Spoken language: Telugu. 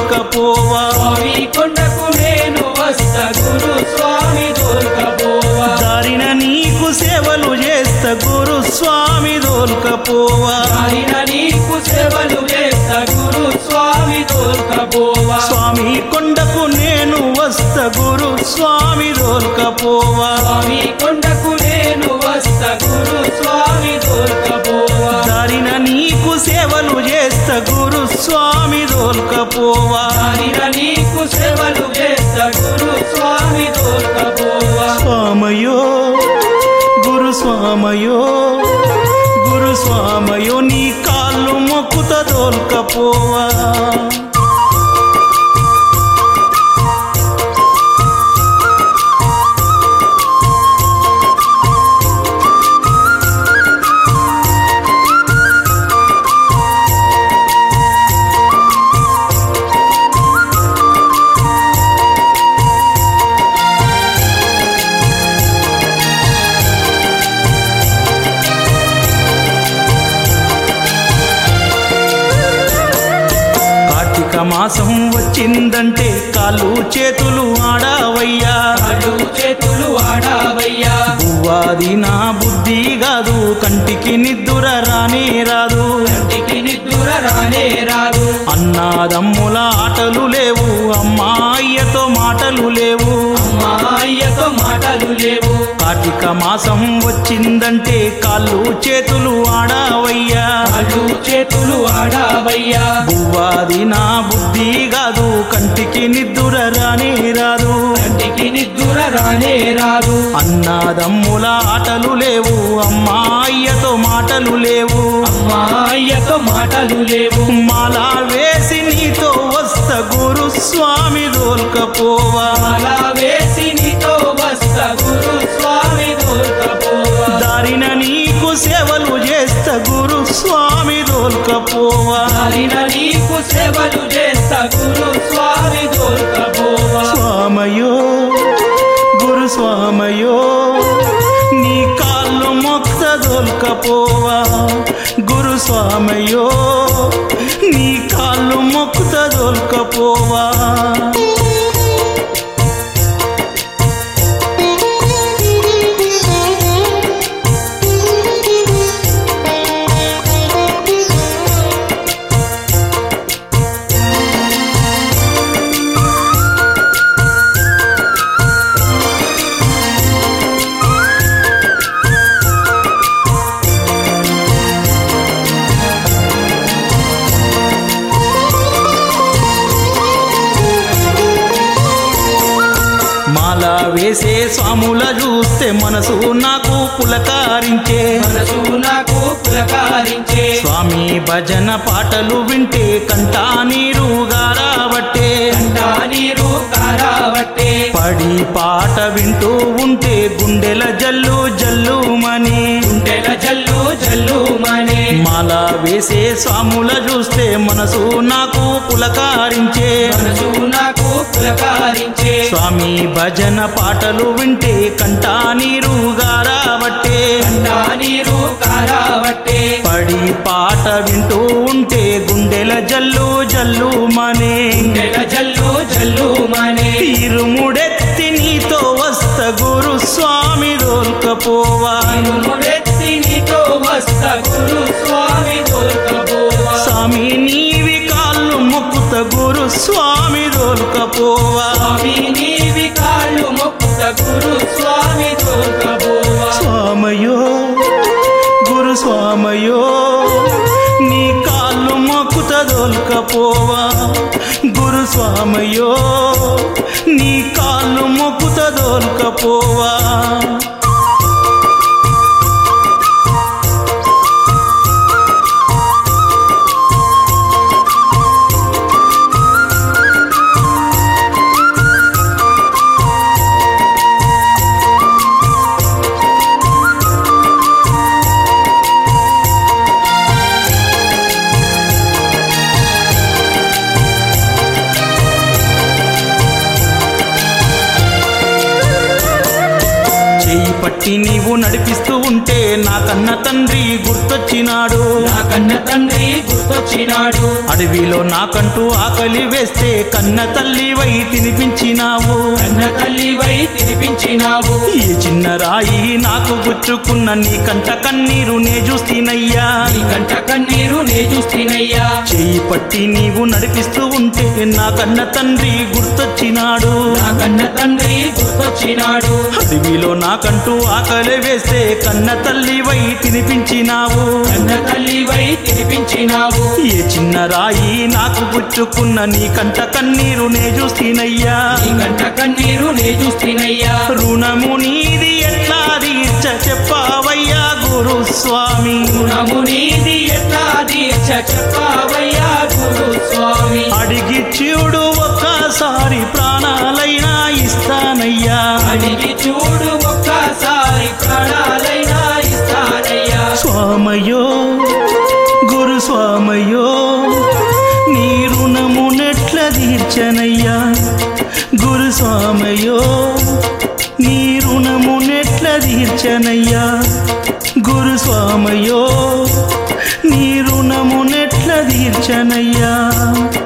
దోల్కపోవా స్వామి కొండకు నేను వస్తా గురు స్వామి దొరకపోవా దారిన నీకు సేవలు చేస్తా గురు స్వామి దోల్కపోవా ఆయన నీకు సేవలు చేస్తా గురు స్వామి దొరకపోవా స్వామి కొండకు నేను వస్తా గురు స్వామి దోల్కపోవా స్వామి కొండకు నేను వస్తా గురు స్వామి దొరకపోవా దారిన నీకు సేవలు చేస్తా గురు స్వామి దోల్కపోవా ఆయన నీకు సేవలు చేస్తా గురు స్వామి దొరకపోవా స్వామయో గురు స్వామయో గురు స్వామయో నీ కాళ్ళు మొక్కుత దోల్కపోవా కార్తీక మాసం వచ్చిందంటే కాళ్ళు చేతులు ఆడావయ్యా అడు చేతులు ఆడావయ్యా పువ్వాది నా బుద్ధి కాదు కంటికి నిద్దుర రానే రాదు కంటికి నిద్దుర రానే రాదు అన్నాదమ్ముల ఆటలు లేవు అమ్మాయ్యతో మాటలు లేవు అమ్మాయ్యతో మాటలు లేవు కార్తీక మాసం వచ్చిందంటే కాళ్ళు చేతులు ఆడావయ్యా అడు చేతులు ఆడావయ్యా పువ్వాది నా బుద్ధి కాదు కంటికి నిద్దుర రానే రాదు కంటికి నిద్దుర రానే రాదు అన్నాదమ్ముల ఆటలు లేవు అమ్మాయ్యతో మాటలు లేవు అమ్మాయ్యతో మాటలు లేవు మాల వేసి నీతో వస్త గురు స్వామి దోల్కపోవా అలా వేసి నీతో వస్తా గురు స్వామి దొరకపోవా దారిన నీకు సేవలు చేస్తా గురు స్వామి దోల్కపోవా దారిన నీకు సేవలు చేస్తా గురు స్వామి దొరకపోవా స్వామయో గురు స్వామయో నీ కాళ్ళు మొక్త దొల్కపోవా గురు స్వామయో నీ కాళ్ళు మొక్కుత దొల్కపోవా మాల వేసే స్వాముల చూస్తే మనసు నాకు పులకారించే మనసు నాకు పులకారించే స్వామి భజన పాటలు వింటే కంటా నీరు గారాబట్టే కంటా నీరు కారావట్టే పడి పాట వింటూ ఉంటే గుండెల జల్లు జల్లుమని గుండెల జల్లు జల్లు మనే మాల వేసే స్వాముల చూస్తే మనసు నాకు పులకారించే మనసు నాకు పులకారించే స్వామి భజన పాటలు వింటే కంటా నీరు గారాబట్టే కంటా నీరు కారావట్టే పడి పాట వింటూ ఉంటే గుండెల జల్లు జల్లుమనే గుండెల జల్లు జల్లు మనే ఇరుముడెత్తి నీతో వస్త గురు స్వామి దోల్కపోవా ముడెత్తి నీతో వస్తా గురు స్వామి దొరకపోవా స్వామి నీవి కాళ్ళు మొక్కుత గురు స్వామి దోల్కపోవా స్వామి నీవి కాళ్ళు మొక్కుత గురు స్వామి దొరకపోవా స్వామయో గురు స్వామయో నీ కాళ్ళు మొక్కుత దోల్కపోవా గురు స్వామయో నీ కాళ్ళు మొక్కుత దోల్కపోవా చెయ్యి పట్టి నీవు నడిపిస్తూ ఉంటే నా కన్న తండ్రి గుర్తొచ్చినాడు నా కన్న తండ్రి గుర్తొచ్చినాడు అడవిలో నాకంటూ ఆకలి వేస్తే కన్న తల్లివై తినిపించినావు కన్న తల్లివై తినిపించినావు ఈ చిన్న రాయి నాకు గుచ్చుకున్న నీ కంట కన్నీరు నే చూస్తీనయ్యా నీ కంట కన్నీరు నే చూస్తేనయ్యా చెయ్యి పట్టి నీవు నడిపిస్తూ ఉంటే నా కన్న తండ్రి గుర్తొచ్చినాడు నా కన్న తండ్రి గుర్తొచ్చినాడు అడవిలో నాకంటూ ఆకలి వేస్తే కన్న తల్లివై తినిపించినావు కన్న తల్లివై తినిపించినావు ఏ చిన్న రాయి నాకు గుచ్చుకున్న నీ కంట కన్నీరు నే చూస్తీనయ్యా నీ కంట కన్నీరు నే చూస్తేనయ్యా రుణము నీది ఎట్లా తీర్చ చెప్పావయ్యా గురు స్వామి రుణము నీది ఎట్లా తీర్చ చెప్పావయ్యా గురు స్వామి అడిగి చూడు ఒక్కసారి ప్రాణాలైనా ఇస్తానయ్యా అడిగి చూడు ఒక్కసారి ప్రాణాలైనా ఇస్తానయ్యా స్వామయో గురు స్వామయో నీ రుణము నెట్ల తీర్చనయ్యా గురు స్వామయో నీ రుణము నెట్ల తీర్చనయ్యా గురు స్వామయో నీ రుణము నెట్ల తీర్చనయ్యా